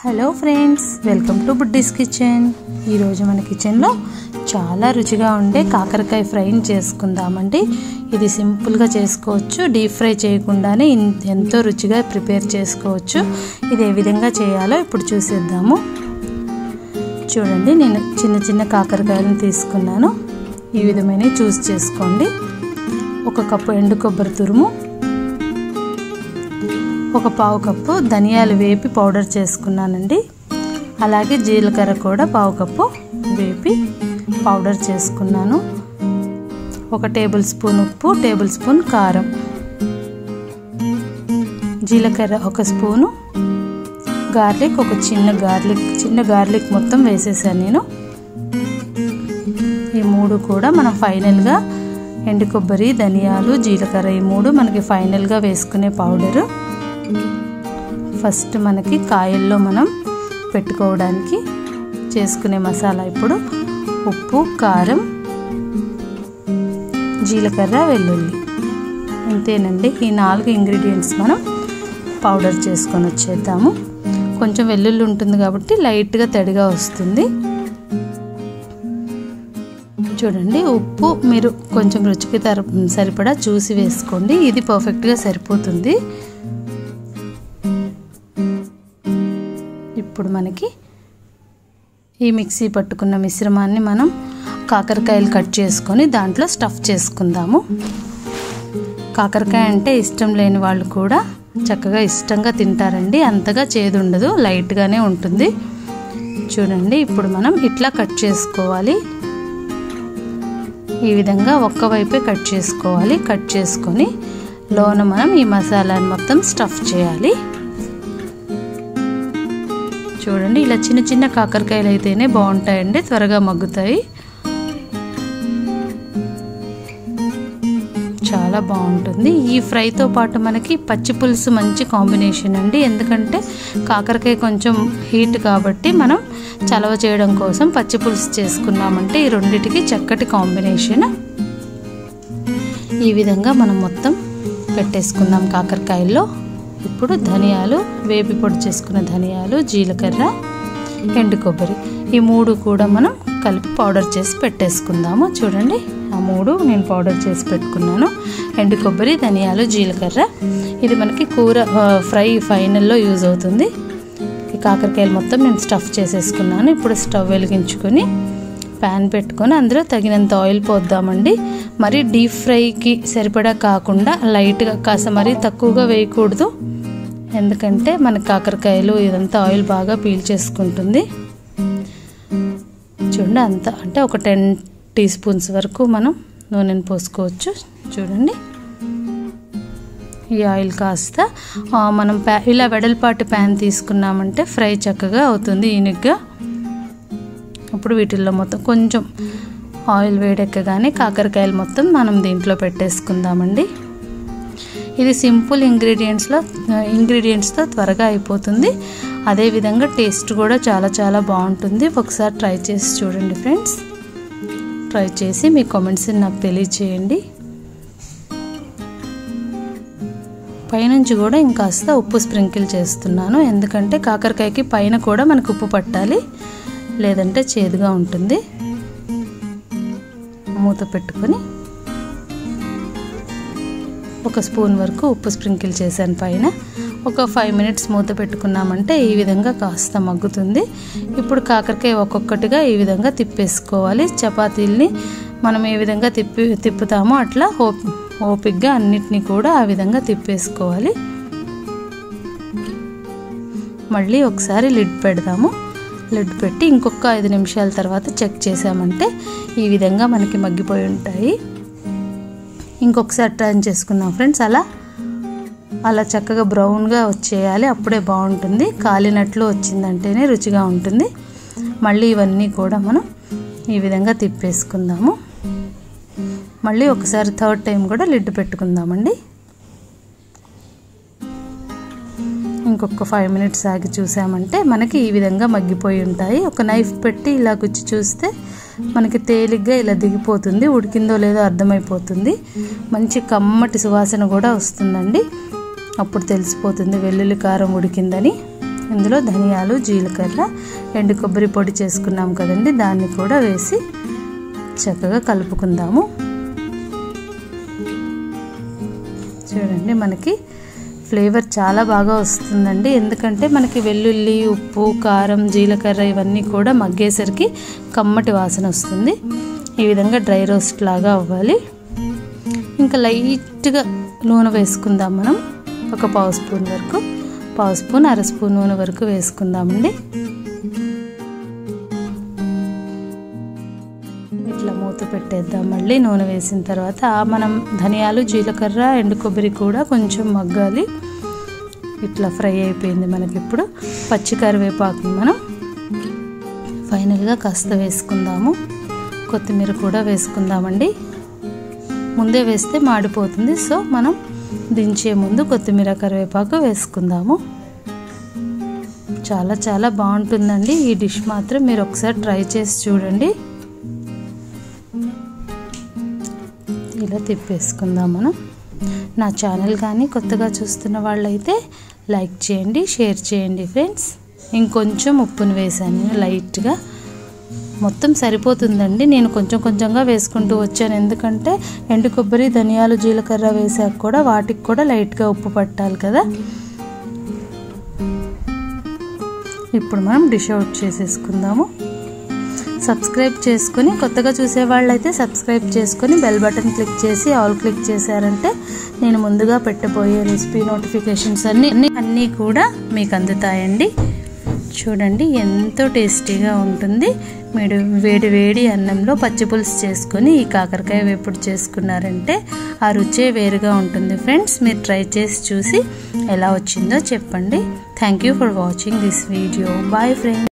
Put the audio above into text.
hello friends welcome to Buddies Kitchen ఈరోజు మన కిచెన్లో చాలా రుచిగా ఉండే కాకరకాయ ఫ్రైని చేసుకుందామండి ఇది సింపుల్గా చేసుకోవచ్చు డీప్ ఫ్రై చేయకుండానే ఇన్- ఎంతో రుచిగా ప్రిపేర్ చేసుకోవచ్చు ఇది ఏ విధంగా చేయాలో ఇప్పుడు చూసేద్దాము చూడండి నేను చిన్న చిన్న కాకరకాయలను తీసుకున్నాను ఈ విధమైన చూస్ చేసుకోండి ఒక కప్పు ఎండు కొబ్బరి తురుము ఒక పావు కప్పు ధనియాలు వేపి పౌడర్ చేసుకున్నానండి అలాగే జీలకర్ర కూడా పావు కప్పు వేపి పౌడర్ చేసుకున్నాను ఒక టేబుల్ స్పూన్ ఉప్పు టేబుల్ స్పూన్ కారం జీలకర్ర ఒక స్పూను గార్లిక్ ఒక చిన్న గార్లిక్ చిన్న గార్లిక్ మొత్తం వేసేసాను నేను ఈ మూడు కూడా మనం ఫైనల్గా ఎండు కొబ్బరి ధనియాలు జీలకర్ర ఈ మూడు మనకి ఫైనల్గా వేసుకునే పౌడరు ఫస్ట్ మనకి కాయల్లో మనం పెట్టుకోవడానికి చేసుకునే మసాలా ఇప్పుడు ఉప్పు కారం జీలకర్ర వెల్లుల్లి అంతేనండి ఈ నాలుగు ఇంగ్రీడియంట్స్ మనం పౌడర్ చేసుకొని వచ్చేద్దాము కొంచెం వెల్లుల్లి ఉంటుంది కాబట్టి లైట్గా తడిగా వస్తుంది చూడండి ఉప్పు మీరు కొంచెం రుచికి తర సరిపడా చూసి వేసుకోండి ఇది పర్ఫెక్ట్గా సరిపోతుంది ఇప్పుడు మనకి ఈ మిక్సీ పట్టుకున్న మిశ్రమాన్ని మనం కాకరకాయలు కట్ చేసుకొని దాంట్లో స్టఫ్ చేసుకుందాము కాకరకాయ అంటే ఇష్టం లేని వాళ్ళు కూడా చక్కగా ఇష్టంగా తింటారండి అంతగా చేదు ఉండదు లైట్గానే ఉంటుంది చూడండి ఇప్పుడు మనం ఇట్లా కట్ చేసుకోవాలి ఈ విధంగా ఒక్క వైపే కట్ చేసుకోవాలి కట్ చేసుకొని లోన మనం ఈ మసాలాని మొత్తం స్టఫ్ చేయాలి చూడండి ఇలా చిన్న చిన్న కాకరకాయలు అయితేనే బాగుంటాయండి త్వరగా మగ్గుతాయి చాలా బాగుంటుంది ఈ ఫ్రైతో పాటు మనకి పచ్చి పులుసు మంచి కాంబినేషన్ అండి ఎందుకంటే కాకరకాయ కొంచెం హీట్ కాబట్టి మనం చలవ చేయడం కోసం పచ్చి పులుసు చేసుకున్నామంటే ఈ రెండిటికి చక్కటి కాంబినేషన్ ఈ విధంగా మనం మొత్తం పెట్టేసుకుందాం కాకరకాయల్లో ఇప్పుడు ధనియాలు వేపి పొడి చేసుకున్న ధనియాలు జీలకర్ర ఎండు కొబ్బరి ఈ మూడు కూడా మనం కలిపి పౌడర్ చేసి పెట్టేసుకుందాము చూడండి ఆ మూడు నేను పౌడర్ చేసి పెట్టుకున్నాను ఎండు కొబ్బరి ధనియాలు జీలకర్ర ఇది మనకి కూర ఆ, ఫ్రై ఫైనల్లో యూజ్ అవుతుంది ఈ కాకరకాయలు మొత్తం నేను స్టఫ్ చేసేసుకున్నాను ఇప్పుడు స్టవ్ వెలిగించుకొని ప్యాన్ పెట్టుకొని అందులో తగినంత ఆయిల్ పోద్దామండి మరి డీప్ ఫ్రైకి సరిపడా కాకుండా లైట్గా కాస్త మరీ తక్కువగా వేయకూడదు ఎందుకంటే మన కాకరకాయలు ఇదంతా ఆయిల్ బాగా పీల్చేసుకుంటుంది చూడండి అంత అంటే ఒక టెన్ టీ స్పూన్స్ వరకు మనం నూనెను పోసుకోవచ్చు చూడండి ఈ ఆయిల్ కాస్త ఆ, మనం ప్యా ఇలా వెడల్పాటి ప్యాన్ తీసుకున్నామంటే ఫ్రై చక్కగా అవుతుంది ఈనిగ్గా అప్పుడు వీటిల్లో మొత్తం కొంచెం ఆయిల్ వేడెక్కగానే కాకరకాయలు మొత్తం మనం దీంట్లో పెట్టేసుకుందామండి ఇది సింపుల్ ఇంగ్రీడియంట్స్లో ఇంగ్రీడియంట్స్తో త్వరగా అయిపోతుంది అదేవిధంగా టేస్ట్ కూడా చాలా చాలా బాగుంటుంది ఒకసారి ట్రై చేసి చూడండి ఫ్రెండ్స్ ట్రై చేసి మీ కామెంట్స్ నాకు తెలియచేయండి పైనుంచి కూడా ఇంకాస్త ఉప్పు స్ప్రింకిల్ చేస్తున్నాను ఎందుకంటే కాకరకాయకి పైన కూడా మనకు ఉప్పు పట్టాలి లేదంటే చేదుగా ఉంటుంది మూత పెట్టుకొని ఒక స్పూన్ వరకు ఉప్పు స్ప్రింకిల్ చేశాను పైన ఒక ఫైవ్ మినిట్స్ మూత పెట్టుకున్నామంటే ఈ విధంగా కాస్త మగ్గుతుంది ఇప్పుడు కాకరకాయ ఒక్కొక్కటిగా ఈ విధంగా తిప్పేసుకోవాలి చపాతీల్ని మనం ఏ విధంగా తిప్పి తిప్పుతామో అట్లా ఓ ఓపిక్గా అన్నిటినీ కూడా ఆ విధంగా తిప్పేసుకోవాలి మళ్ళీ ఒకసారి లిడ్ పెడదాము లిడ్ పెట్టి ఇంకొక ఐదు నిమిషాల తర్వాత చెక్ చేసామంటే ఈ విధంగా మనకి మగ్గిపోయి ఉంటాయి ఇంకొకసారి టర్న్ చేసుకుందాం ఫ్రెండ్స్ అలా అలా చక్కగా బ్రౌన్గా వచ్చేయాలి అప్పుడే బాగుంటుంది కాలినట్లు వచ్చిందంటేనే రుచిగా ఉంటుంది మళ్ళీ ఇవన్నీ కూడా మనం ఈ విధంగా తిప్పేసుకుందాము మళ్ళీ ఒకసారి థర్డ్ టైం కూడా లిడ్ పెట్టుకుందామండి ఇంకొక ఫైవ్ మినిట్స్ ఆగి చూసామంటే మనకి ఈ విధంగా మగ్గిపోయి ఉంటాయి ఒక నైఫ్ పెట్టి ఇలా గుచ్చి చూస్తే మనకి తేలిగ్గా ఇలా దిగిపోతుంది ఉడికిందో లేదో అర్థమైపోతుంది మంచి కమ్మటి సువాసన కూడా వస్తుందండి అప్పుడు తెలిసిపోతుంది వెల్లుల్లి కారం ఉడికిందని ఇందులో ధనియాలు జీలకర్ర ఎండు కొబ్బరి పొడి చేసుకున్నాం కదండి దాన్ని కూడా వేసి చక్కగా కలుపుకుందాము చూడండి మనకి ఫ్లేవర్ చాలా బాగా వస్తుందండి ఎందుకంటే మనకి వెల్లుల్లి ఉప్పు కారం జీలకర్ర ఇవన్నీ కూడా మగ్గేసరికి కమ్మటి వాసన వస్తుంది ఈ విధంగా డ్రై రోస్ట్ లాగా అవ్వాలి ఇంకా లైట్గా నూనె వేసుకుందాం మనం ఒక పావు స్పూన్ వరకు పావు స్పూన్ అర స్పూన్ నూనె వరకు వేసుకుందామండి ఇట్లా మూత పెట్టేద్దాం మళ్ళీ నూనె వేసిన తర్వాత మనం ధనియాలు జీలకర్ర ఎండు కొబ్బరి కూడా కొంచెం మగ్గాలి ఇట్లా ఫ్రై అయిపోయింది మనకి ఇప్పుడు పచ్చి కరివేపాకుని మనం ఫైనల్గా కాస్త వేసుకుందాము కొత్తిమీర కూడా వేసుకుందామండి ముందే వేస్తే మాడిపోతుంది సో మనం దించే ముందు కొత్తిమీర కరివేపాకు వేసుకుందాము చాలా చాలా బాగుంటుందండి ఈ డిష్ మాత్రం మీరు ఒకసారి ట్రై చేసి చూడండి ఇలా తిప్పేసుకుందాం మనం నా ఛానల్ కానీ కొత్తగా చూస్తున్న వాళ్ళైతే లైక్ చేయండి షేర్ చేయండి ఫ్రెండ్స్ ఇంకొంచెం ఉప్పును వేసాను లైట్గా మొత్తం సరిపోతుందండి నేను కొంచెం కొంచెంగా వేసుకుంటూ వచ్చాను ఎందుకంటే ఎండు కొబ్బరి ధనియాలు జీలకర్ర వేసాక కూడా వాటికి కూడా లైట్గా ఉప్పు పట్టాలి కదా ఇప్పుడు మనం డిష్ అవుట్ చేసేసుకుందాము సబ్స్క్రైబ్ చేసుకుని కొత్తగా చూసే వాళ్ళైతే సబ్స్క్రైబ్ చేసుకుని బెల్ బటన్ క్లిక్ చేసి ఆల్ క్లిక్ చేశారంటే నేను ముందుగా పెట్టబోయే రెసిపీ నోటిఫికేషన్స్ అన్నీ అన్నీ అన్నీ కూడా మీకు అందుతాయండి చూడండి ఎంతో టేస్టీగా ఉంటుంది మీరు వేడి వేడి అన్నంలో పచ్చి పులుసు చేసుకొని ఈ కాకరకాయ వేపుడు చేసుకున్నారంటే ఆ రుచే వేరుగా ఉంటుంది ఫ్రెండ్స్ మీరు ట్రై చేసి చూసి ఎలా వచ్చిందో చెప్పండి thank you for watching this video bye friends